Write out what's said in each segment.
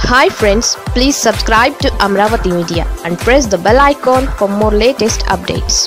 hi friends please subscribe to Amaravati media and press the bell icon for more latest updates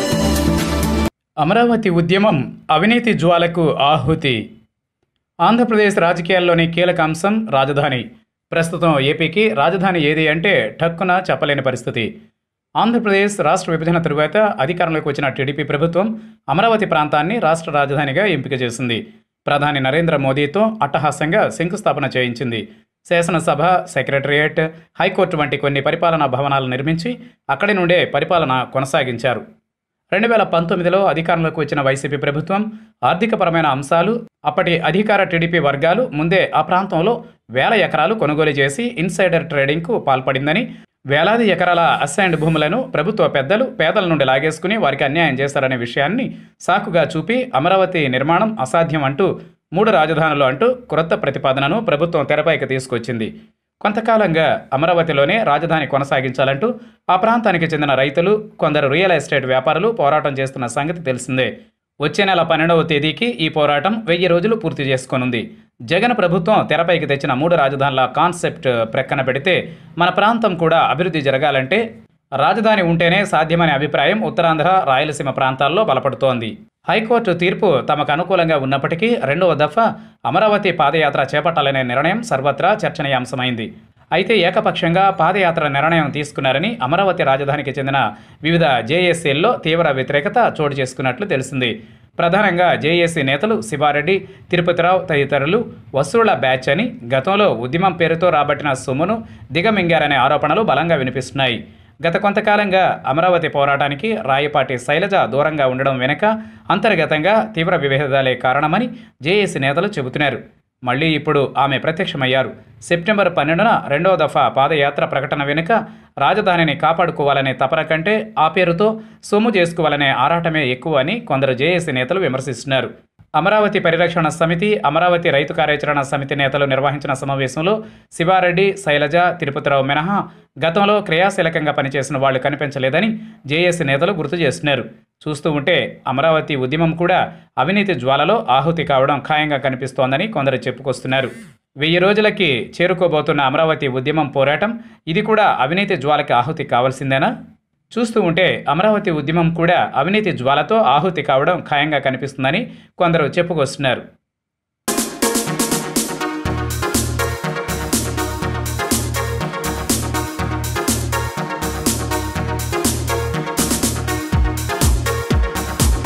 Amaravati ఉద్యమం అవినీతి జ్వాలకు ఆహుతి ఆంధ్రప్రదేశ్ రాజకీయాల్లోని కీలక అంశం రాజధాని ప్రస్తుతం ఏపీకి రాజధాని ఏది అంటే ఠక్కున చెప్పలేని పరిస్థితి ఆంధ్రప్రదేశ్ రాష్ట్ర విభజన తరువాత అధికారంలోకి వచ్చిన టీడీపీ ప్రభుత్వం అమరావతి ప్రాంతాన్ని రాష్ట్ర రాజధానిగా ఎంపిక చేసింది ప్రధాని నరేంద్ర మోదీతో అట్టహాసంగా శంకుస్థాపన చేయించింది శాసనసభ సెక్రటరియట్ హైకోర్టు వంటి కొన్ని పరిపాలనా భవనాలు నిర్మించి అక్కడి నుండే పరిపాలన కొనసాగించారు రెండు వేల పంతొమ్మిదిలో అధికారంలోకి వచ్చిన వైసీపీ ప్రభుత్వం ఆర్థికపరమైన అంశాలు అప్పటి అధికార టీడీపీ వర్గాలు ముందే ఆ ప్రాంతంలో వేల ఎకరాలు కొనుగోలు చేసి ఇన్సైడర్ ట్రేడింగ్కు పాల్పడిందని వేలాది ఎకరాల అసైన్డ్ భూములను ప్రభుత్వ పెద్దలు పేదల నుండి లాగేసుకుని వారికి అన్యాయం చేశారనే విషయాన్ని సాకుగా చూపి అమరావతి నిర్మాణం అసాధ్యం అంటూ మూడు రాజధానులు అంటూ క్రొత్త ప్రతిపాదనను ప్రభుత్వం తెరపైకి తీసుకొచ్చింది కొంతకాలంగా అమరావతిలోనే రాజధాని కొనసాగించాలంటూ ఆ ప్రాంతానికి చెందిన రైతులు కొందరు రియల్ ఎస్టేట్ వ్యాపారులు పోరాటం చేస్తున్న సంగతి తెలిసిందే వచ్చే నెల పన్నెండవ తేదీకి ఈ పోరాటం వెయ్యి రోజులు పూర్తి చేసుకోనుంది జగన్ ప్రభుత్వం తెరపైకి తెచ్చిన మూడు రాజధానుల కాన్సెప్ట్ ప్రక్కన పెడితే మన ప్రాంతం కూడా అభివృద్ధి జరగాలంటే రాజధాని ఉంటేనే సాధ్యమనే అభిప్రాయం ఉత్తరాంధ్ర రాయలసీమ ప్రాంతాల్లో బలపడుతోంది హైకోర్టు తీర్పు తమకు అనుకూలంగా ఉన్నప్పటికీ రెండవ దఫా అమరావతి పాదయాత్ర చేపట్టాలనే నిర్ణయం సర్వత్రా చర్చనీయాంశమైంది అయితే ఏకపక్షంగా పాదయాత్ర నిర్ణయం తీసుకున్నారని అమరావతి రాజధానికి చెందిన వివిధ జేఏసీల్లో తీవ్ర వ్యతిరేకత చోటు చేసుకున్నట్లు తెలిసింది ప్రధానంగా జేఏసీ నేతలు శివారెడ్డి తిరుపతిరావు తదితరులు వసూళ్ల బ్యాచ్ అని గతంలో ఉద్యమం పేరుతో రాబట్టిన సొమ్మును దిగమింగారనే ఆరోపణలు బలంగా వినిపిస్తున్నాయి గత కొంతకాలంగా అమరావతి పోరాటానికి రాయపాటి శైలజ దూరంగా ఉండడం వెనుక అంతర్గతంగా తీవ్ర విభేదాలే కారణమని జేఏసీ నేతలు చెబుతున్నారు మళ్ళీ ఇప్పుడు ఆమె ప్రత్యక్షమయ్యారు సెప్టెంబర్ పన్నెండున రెండవ దఫా పాదయాత్ర ప్రకటన వెనుక రాజధానిని కాపాడుకోవాలనే తపన కంటే ఆ పేరుతో సొమ్ము చేసుకోవాలనే ఆరాటమే ఎక్కువ అని కొందరు జేఏసీ నేతలు విమర్శిస్తున్నారు అమరావతి పరిరక్షణ సమితి అమరావతి రైతు కార్యాచరణ సమితి నేతలు నిర్వహించిన సమావేశంలో శివారెడ్డి శైలజ తిరుపతిరావు మినహా గతంలో క్రియాశీలకంగా పనిచేసిన వాళ్లు కనిపించలేదని జేఏసీ నేతలు గుర్తు చేస్తున్నారు చూస్తూ ఉంటే అమరావతి ఉద్యమం కూడా అవినీతి జ్వాలలో ఆహుతి కావడం ఖాయంగా కనిపిస్తోందని కొందరు చెప్పుకొస్తున్నారు వెయ్యి రోజులకి చేరుకోబోతున్న అమరావతి ఉద్యమం పోరాటం ఇది కూడా అవినీతి జ్వాలకి ఆహుతి కావాల్సిందేనా చూస్తూ ఉంటే అమరావతి ఉద్యమం కూడా అవినీతి జ్వాలతో ఆహుతి కావడం ఖాయంగా కనిపిస్తుందని కొందరు చెప్పుకొస్తున్నారు